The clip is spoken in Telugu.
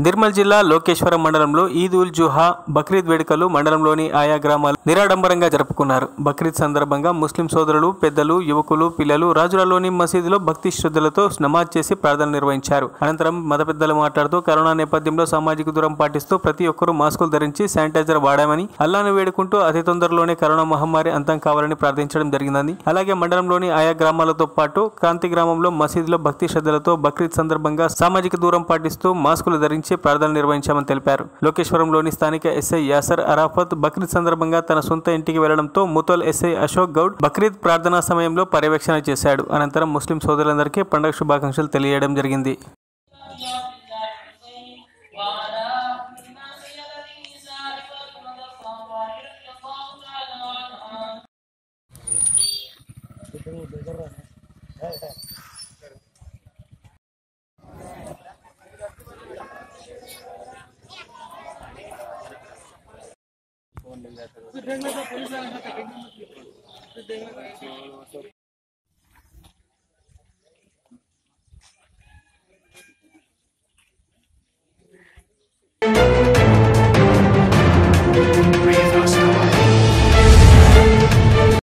నిర్మల్ జిల్లా లోకేశ్వరం మండలంలో ఈద్ ఉల్ జుహా బక్రీద్ వేడుకలు మండలంలోని ఆయా గ్రామాలు నిరాడంబరంగా జరుపుకున్నారు బక్రీద్ సందర్భంగా ముస్లిం సోదరులు పెద్దలు యువకులు పిల్లలు రాజులలోని మసీదులో భక్తి శ్రద్ధలతో నమాజ్ చేసి ప్రార్థన నిర్వహించారు అనంతరం మత పెద్దలు మాట్లాడుతూ కరోనా నేపథ్యంలో సామాజిక దూరం పాటిస్తూ ప్రతి ఒక్కరూ మాస్కులు ధరించి శానిటైజర్ వాడామని అల్లాను వేడుకుంటూ అతి తొందరలోనే కరోనా మహమ్మారి అంతం కావాలని ప్రార్థించడం జరిగిందని అలాగే మండలంలోని ఆయా గ్రామాలతో పాటు క్రాంతి గ్రామంలో మసీదులో భక్తి శ్రద్ధలతో బక్రీద్ సందర్భంగా సామాజిక దూరం పాటిస్తూ మాస్కులు ధరించి ప్రార్థన నిర్వహించామని తెలిపారు లోకేశ్వరంలోని స్థానిక ఎస్ఐ యాసర్ అరాఫత్ బక్రీద్ సందర్భంగా తన సొంత ఇంటికి వెళ్లడంతో ముతోల్ ఎస్ఐ అశోక్ గౌడ్ బక్రీద్ ప్రార్థనా సమయంలో పర్యవేక్షణ చేశాడు అనంతరం ముస్లిం సోదరులందరికీ పండుగ శుభాకాంక్షలు తెలియజేయడం జరిగింది وعلى الناس الذي سالك من الصبر الله تعالى عنها